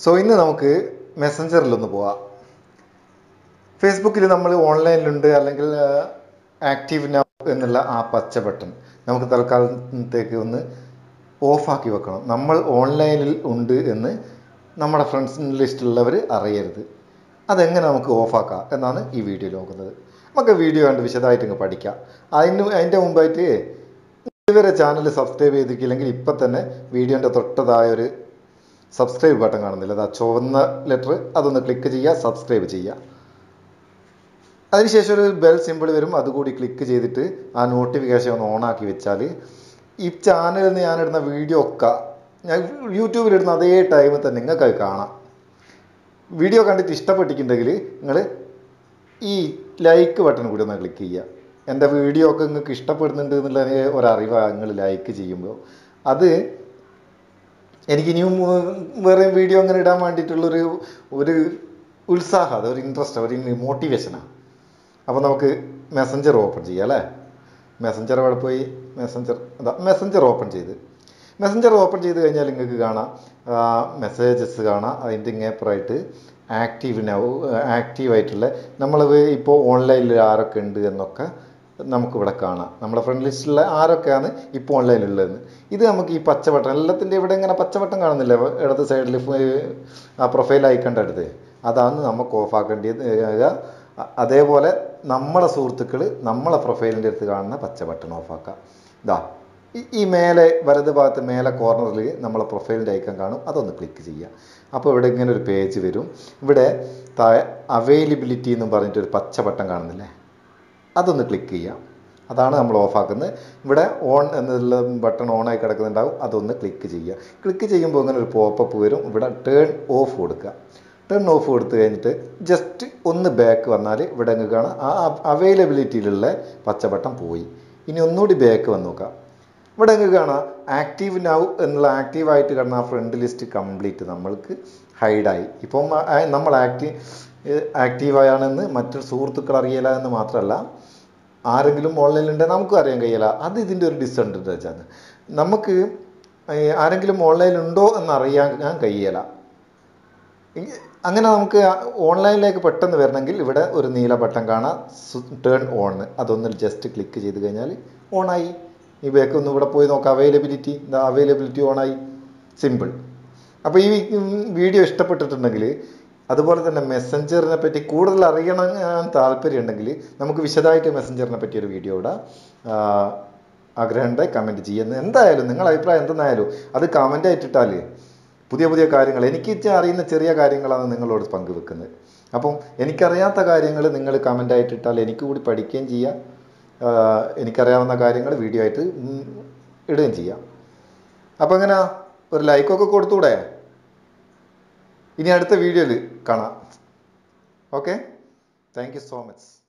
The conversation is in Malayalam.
സോ ഇന്ന് നമുക്ക് മെസ്സഞ്ചറിലൊന്ന് പോവാം ഫേസ്ബുക്കിൽ നമ്മൾ ഓൺലൈനിലുണ്ട് അല്ലെങ്കിൽ ആക്റ്റീവ് നൗ എന്നുള്ള ആ പച്ച ബട്ടൺ നമുക്ക് തൽക്കാലത്തേക്ക് ഒന്ന് ഓഫാക്കി വെക്കണം നമ്മൾ ഓൺലൈനിൽ ഉണ്ട് എന്ന് നമ്മുടെ ഫ്രണ്ട്സ് ലിസ്റ്റിലുള്ളവർ അറിയരുത് അതെങ്ങനെ നമുക്ക് ഓഫാക്കാം എന്നാണ് ഈ വീഡിയോയിൽ നോക്കുന്നത് നമുക്ക് വീഡിയോ കണ്ട് വിശദമായിട്ട് ഇങ്ങ് പഠിക്കാം അതിന് അതിൻ്റെ മുമ്പായിട്ട് ഇതുവരെ ചാനൽ സബ്സ്ക്രൈബ് ചെയ്തിട്ടില്ലെങ്കിൽ ഇപ്പം തന്നെ വീഡിയോൻ്റെ തൊട്ടതായ ഒരു സബ്സ്ക്രൈബ് ബട്ടൺ കാണുന്നില്ല അതാ ചുവന്ന ലെറ്റർ അതൊന്ന് ക്ലിക്ക് ചെയ്യുക സബ്സ്ക്രൈബ് ചെയ്യുക അതിനുശേഷം ഒരു ബെൽ സിമ്പിൾ വരും അതുകൂടി ക്ലിക്ക് ചെയ്തിട്ട് ആ നോട്ടിഫിക്കേഷൻ ഒന്ന് ഓണാക്കി വെച്ചാൽ ഈ ചാനലിൽ നിന്ന് ഞാനിടുന്ന വീഡിയോ ഒക്കെ ഞാൻ യൂട്യൂബിലിടുന്ന അതേ ടൈമിൽ തന്നെ നിങ്ങൾക്ക് അത് കാണാം വീഡിയോ കണ്ടിട്ട് ഇഷ്ടപ്പെട്ടിട്ടുണ്ടെങ്കിൽ നിങ്ങൾ ഈ ലൈക്ക് ബട്ടൺ കൂടി ഒന്ന് ക്ലിക്ക് ചെയ്യുക എൻ്റെ വീഡിയോ ഒക്കെ നിങ്ങൾക്ക് ഇഷ്ടപ്പെടുന്നുണ്ട് എന്നുള്ള ഒരറിവാണ് നിങ്ങൾ ലൈക്ക് ചെയ്യുമ്പോൾ അത് എനിക്ക് ഇനിയും വേറെ വീഡിയോ അങ്ങനെ ഇടാൻ വേണ്ടിയിട്ടുള്ളൊരു ഒരു ഉത്സാഹം അത് ഒരു ഇൻട്രസ്റ്റ് ഒരു മോട്ടിവേഷനാണ് അപ്പോൾ നമുക്ക് മെസ്സഞ്ചർ ഓപ്പൺ ചെയ്യാം അല്ലേ മെസ്സഞ്ചർ അവിടെ പോയി മെസ്സഞ്ചർ അതാ മെസ്സഞ്ചർ ഓപ്പൺ ചെയ്ത് മെസ്സഞ്ചർ ഓപ്പൺ ചെയ്ത് കഴിഞ്ഞാൽ നിങ്ങൾക്ക് കാണാം മെസ്സേജസ് കാണാം അതിൻ്റെ ഇങ്ങേപ്പുറമായിട്ട് ആക്റ്റീവ് നൗ ആക്റ്റീവായിട്ടുള്ള നമ്മൾ ഇപ്പോൾ ഓൺലൈനിൽ ആരൊക്കെ ഉണ്ട് എന്നൊക്കെ നമുക്കിവിടെ കാണാം നമ്മുടെ ഫ്രണ്ട് ലിസ്റ്റിലുള്ള ആരൊക്കെയാണ് ഇപ്പോൾ ഓൺലൈനിലുള്ളതെന്ന് ഇത് നമുക്ക് ഈ പച്ചവട്ടം എല്ലാത്തിൻ്റെ ഇവിടെ ഇങ്ങനെ പച്ചവട്ടം കാണുന്നില്ല ഇടത് സൈഡിൽ ആ പ്രൊഫൈൽ ഐക്കണ്ട അടുത്ത് അതാണ് നമുക്ക് ഓഫാക്കേണ്ടത് അതേപോലെ നമ്മളെ സുഹൃത്തുക്കൾ നമ്മളെ പ്രൊഫൈലിൻ്റെ അടുത്ത് കാണുന്ന പച്ച ബട്ടൺ ഓഫാക്കാം ഇതാ ഈ മേലെ വലത് ഭാഗത്ത് മേലെ കോർണറിൽ നമ്മളെ പ്രൊഫൈലിൻ്റെ ഐക്കൺ കാണും അതൊന്ന് ക്ലിക്ക് ചെയ്യുക അപ്പോൾ ഇവിടെ ഇങ്ങനെ ഒരു പേജ് വരും ഇവിടെ താഴെ അവൈലബിലിറ്റി എന്ന് പറഞ്ഞിട്ട് ഒരു പച്ച ബട്ടൺ കാണുന്നില്ലേ അതൊന്ന് ക്ലിക്ക് ചെയ്യാം അതാണ് നമ്മൾ ഓഫാക്കുന്നത് ഇവിടെ ഓൺ എന്നുള്ള ബട്ടൺ ഓണായി കിടക്കുന്നുണ്ടാവും അതൊന്ന് ക്ലിക്ക് ചെയ്യുക ക്ലിക്ക് ചെയ്യുമ്പോൾ ഇങ്ങനെ ഒരു പോപ്പപ്പ് വരും ഇവിടെ ടേൺ ഓഫ് കൊടുക്കുക ടേൺ ഓഫ് കൊടുത്തു കഴിഞ്ഞിട്ട് ജസ്റ്റ് ഒന്ന് ബാക്ക് വന്നാൽ ഇവിടെ അങ്ങ് കാണാം ആ അവൈലബിലിറ്റിയിലുള്ള പച്ച ബട്ടൺ പോയി ഇനി ഒന്നുകൂടി ബാക്ക് വന്ന് നോക്കാം ഇവിടെ അങ്ങ് കാണാം ആക്റ്റീവ് നൗ എന്നുള്ള ആക്റ്റീവായിട്ട് കിടന്ന ആ ഫ്രണ്ട് ലിസ്റ്റ് കംപ്ലീറ്റ് നമ്മൾക്ക് ഹൈഡായി ഇപ്പം നമ്മൾ ആക്റ്റീവ് ആക്റ്റീവായാണെന്ന് മറ്റൊരു സുഹൃത്തുക്കൾ അറിയില്ല എന്ന് മാത്രമല്ല ആരെങ്കിലും ഓൺലൈനിലുണ്ടെങ്കിൽ നമുക്കും അറിയാൻ കഴിയില്ല അത് ഇതിൻ്റെ ഒരു ഡിസഡ്വാൻറ്റേജ് ആണ് നമുക്ക് ആരെങ്കിലും ഓൺലൈനിലുണ്ടോ എന്നറിയാൻ ഞാൻ കഴിയില്ല അങ്ങനെ നമുക്ക് ഓൺലൈനിലേക്ക് പെട്ടെന്ന് വരണമെങ്കിൽ ഇവിടെ ഒരു നീല ബട്ടൺ കാണാം ടേൺ ഓൺ അതൊന്ന് ജസ്റ്റ് ക്ലിക്ക് ചെയ്ത് കഴിഞ്ഞാൽ ഓണായി ഈ ബാക്ക് ഒന്ന് ഇവിടെ പോയി നോക്കാം അവൈലബിലിറ്റി എന്താ അവൈലബിലിറ്റി ഓണായി സിമ്പിൾ അപ്പോൾ ഈ വീഡിയോ ഇഷ്ടപ്പെട്ടിട്ടുണ്ടെങ്കിൽ അതുപോലെ തന്നെ മെസ്സഞ്ചറിനെ പറ്റി കൂടുതൽ അറിയണം താല്പര്യമുണ്ടെങ്കിൽ നമുക്ക് വിശദമായിട്ട് മെസ്സഞ്ചറിനെ പറ്റി ഒരു വീഡിയോ ഇടാം ആഗ്രഹമുണ്ട് കമൻറ്റ് ചെയ്യുന്നത് എന്തായാലും നിങ്ങളുടെ അഭിപ്രായം എന്തെന്നായാലും അത് കമൻ്റ് ആയിട്ടിട്ടാൽ പുതിയ പുതിയ കാര്യങ്ങൾ എനിക്ക് അറിയുന്ന ചെറിയ കാര്യങ്ങളാണ് നിങ്ങളോട് പങ്കുവെക്കുന്നത് അപ്പം എനിക്കറിയാത്ത കാര്യങ്ങൾ നിങ്ങൾ കമൻ്റ് ആയിട്ടിട്ടാൽ എനിക്ക് കൂടി പഠിക്കുകയും ചെയ്യാം എനിക്കറിയാവുന്ന കാര്യങ്ങൾ വീഡിയോ ആയിട്ട് ഇടുകയും ചെയ്യാം അപ്പോൾ എങ്ങനെ ഒരു ലൈക്കൊക്കെ കൊടുത്തൂടെ ഇനി അടുത്ത വീഡിയോയിൽ കാണാം okay thank you so much